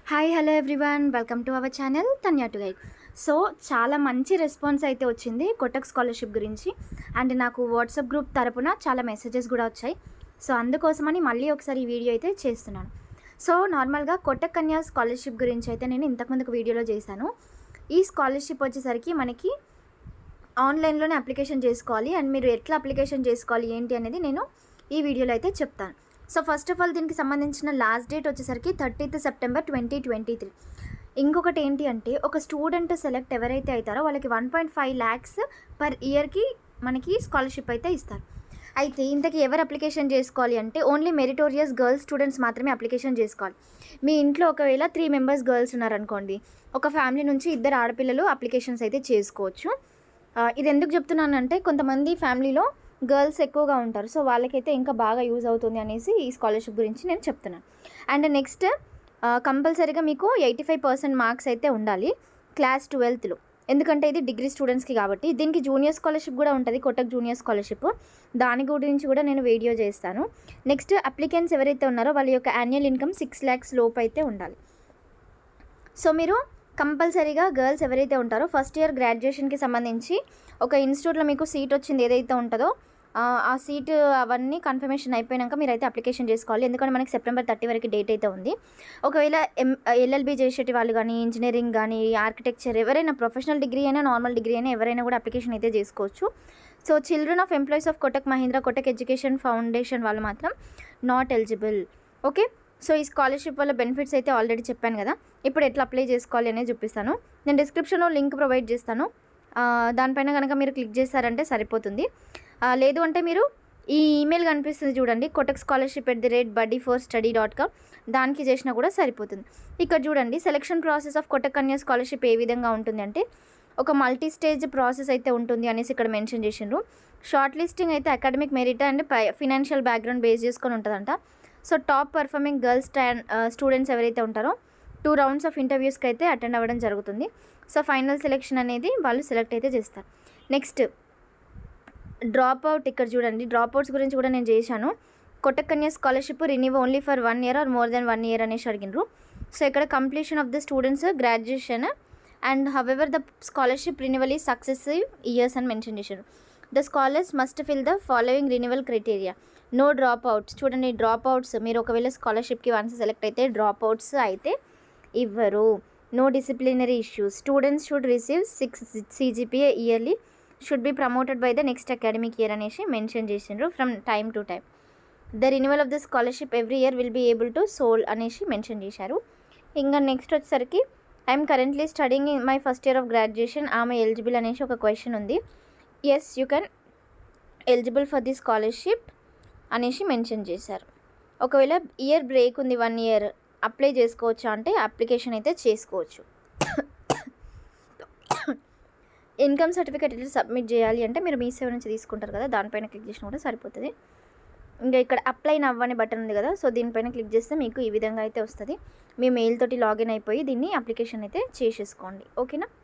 hi hello everyone welcome to our channel Tanya to guide so చాలా మంచి response అయితే వచ్చింది కొట్టక్ స్కాలర్షిప్ గురించి అండ్ నాకు వాట్సాప్ గ్రూప్ తరపున చాలా మెసేజెస్ కూడా వచ్చాయి సో అందుకోసమని మళ్ళీ ఒకసారి ఈ వీడియో అయితే చేస్తున్నాను సో నార్మల్గా కొట్టక్ కన్యా స్కాలర్షిప్ గురించి అయితే నేను ఇంతకుముందుకు వీడియోలో చేశాను ఈ స్కాలర్షిప్ వచ్చేసరికి మనకి ఆన్లైన్లోనే అప్లికేషన్ చేసుకోవాలి అండ్ మీరు ఎట్లా అప్లికేషన్ చేసుకోవాలి ఏంటి అనేది నేను ఈ వీడియోలో అయితే చెప్తాను సో ఫస్ట్ ఆఫ్ ఆల్ దీనికి సంబంధించిన లాస్ట్ డేట్ వచ్చేసరికి thirtieth September twenty twenty three ఇంకొకటి ఏంటి అంటే ఒక స్టూడెంట్ సెలెక్ట్ ఎవరైతే అవుతారో వాళ్ళకి one point five lakhs per ఇయర్కి మనకి స్కాలర్షిప్ అయితే ఇస్తారు అయితే ఇంతకీ ఎవరు అప్లికేషన్ చేసుకోవాలి అంటే ఓన్లీ మెరిటోరియస్ గర్ల్స్ స్టూడెంట్స్ మాత్రమే అప్లికేషన్ చేసుకోవాలి మీ ఇంట్లో ఒకవేళ త్రీ మెంబర్స్ గర్ల్స్ ఉన్నారనుకోండి ఒక ఫ్యామిలీ నుంచి ఇద్దరు ఆడపిల్లలు అప్లికేషన్స్ అయితే చేసుకోవచ్చు ఆ, ఇది ఎందుకు చెప్తున్నానంటే కొంతమంది ఫ్యామిలీలో గర్ల్స్ ఎక్కువగా ఉంటారు సో వాళ్ళకైతే ఇంకా బాగా యూజ్ అవుతుంది అనేసి ఈ స్కాలర్షిప్ గురించి నేను చెప్తున్నాను అండ్ నెక్స్ట్ కంపల్సరీగా మీకు ఎయిటీ ఫైవ్ పర్సెంట్ మార్క్స్ అయితే ఉండాలి క్లాస్ ట్వెల్త్లో ఎందుకంటే ఇది డిగ్రీ స్టూడెంట్స్కి కాబట్టి దీనికి జూనియర్ స్కాలర్షిప్ కూడా ఉంటుంది కొట్టక్ జూనియర్ స్కాలర్షిప్ దాని గురించి కూడా నేను వీడియో చేస్తాను నెక్స్ట్ అప్లికెంట్స్ ఎవరైతే ఉన్నారో వాళ్ళ యొక్క యాన్యువల్ ఇన్కమ్ సిక్స్ ల్యాక్స్ లోపు అయితే ఉండాలి సో మీరు కంపల్సరీగా గర్ల్స్ ఎవరైతే ఉంటారో ఫస్ట్ ఇయర్ గ్రాడ్యుయేషన్కి సంబంధించి ఒక ఇన్స్టిట్యూట్లో మీకు సీట్ వచ్చింది ఏదైతే ఉంటుందో ఆ, ఆ సీట్ అవన్నీ కన్ఫర్మేషన్ అయిపోయాక మీరు అయితే అప్లికేషన్ చేసుకోవాలి ఎందుకంటే మనకి సెప్టెంబర్ థర్టీ వరకు డేట్ అయితే ఉంది ఒకవేళ ఎం ఎల్ఎల్బి చేసేటి వాళ్ళు కానీ ఇంజనీరింగ్ కానీ ఆర్కిటెక్చర్ ఎవరైనా ప్రొఫెషనల్ డిగ్రీ అయినా నార్మల్ డిగ్రీ అయినా ఎవరైనా కూడా అప్లికేషన్ అయితే చేసుకోవచ్చు so children of employees of Kotak Mahindra Kotak education foundation వాళ్ళు మాత్రం నాట్ ఎలిజిబుల్ ఓకే సో ఈ స్కాలర్షిప్ వల్ల బెనిఫిట్స్ అయితే ఆల్రెడీ చెప్పాను కదా ఇప్పుడు ఎట్లా అప్లై చేసుకోవాలి అనేది చూపిస్తాను నేను డిస్క్రిప్షన్లో లింక్ ప్రొవైడ్ చేస్తాను ఆ, దానిపైన కనుక మీరు క్లిక్ చేశారంటే సరిపోతుంది ఆ, లేదు అంటే మీరు ఈ ఈమెయిల్ కనిపిస్తుంది చూడండి Kotak scholarship at the rate buddy four study dot com దానికి చేసినా కూడా సరిపోతుంది ఇక్కడ చూడండి సెలక్షన్ ప్రాసెస్ ఆఫ్ కొటక్ కన్యా స్కాలర్షిప్ ఏ విధంగా ఉంటుంది అంటే ఒక మల్టీ స్టేజ్ ప్రాసెస్ అయితే ఉంటుంది అనేసి ఇక్కడ మెన్షన్ చేసిండ్రు షార్ట్ లిస్టింగ్ అయితే academic merit and financial background base చేసుకొని ఉంటుందంట so top performing girls students ఎవరైతే ఉంటారో టూ రౌండ్స్ ఆఫ్ ఇంటర్వ్యూస్కి అయితే అటెండ్ అవ్వడం జరుగుతుంది సో ఫైనల్ సెలెక్షన్ అనేది వాళ్ళు సెలెక్ట్ అయితే చేస్తారు నెక్స్ట్ డ్రాప్ అవుట్ ఇక్కడ చూడండి డ్రాప్ అవుట్స్ గురించి కూడా నేను చేశాను Kotak Kanya scholarship renew only for one year or more than one year అనేసి అడిగినారు సో ఇక్కడ completion of the students graduation and however the scholarship renewal ఈ సక్సెసివ్ ఇయర్స్ అని మెన్షన్ చేశారు the scholars must fill the following renewal criteria no drop outs చూడండి drop outs మీరు ఒకవేళ స్కాలర్షిప్కి వన్స్ సెలెక్ట్ అయితే డ్రాప్ అవుట్స్ అయితే ఇవ్వరు no disciplinary issues students should receive six CGPA yearly should B promoted by the next academic year అనేసి mention చేసిండ్రు from time to time the renewal of the scholarship every year will be able to sole అనేసి mention చేశారు ఇంకా next వచ్చేసరికి I'm currently studing in my first year of graduation ఆమె eligible అనేసి ఒక question ఉంది as you can eligible for the scholarship అనేసి mention చేశారు ఒకవేళ ఇయర్ బ్రేక్ ఉంది వన్ ఇయర్ అప్లై చేసుకోవచ్చా అంటే అప్లికేషన్ అయితే చేసుకోవచ్చు ఇన్కమ్ సర్టిఫికేట్ ఎట్లా సబ్మిట్ చేయాలి అంటే మీరు మీ సేవ నుంచి తీసుకుంటారు కదా దానిపైన క్లిక్ చేసినా కూడా సరిపోతుంది ఇంకా ఇక్కడ అప్లై నవ్ అనే బటన్ ఉంది కదా సో దీనిపైన క్లిక్ చేస్తే మీకు ఈ విధంగా అయితే వస్తుంది మీ మెయిల్ తోటి లాగిన్ అయిపోయి దీన్ని అప్లికేషన్ అయితే చేసేసుకోండి ఓకేనా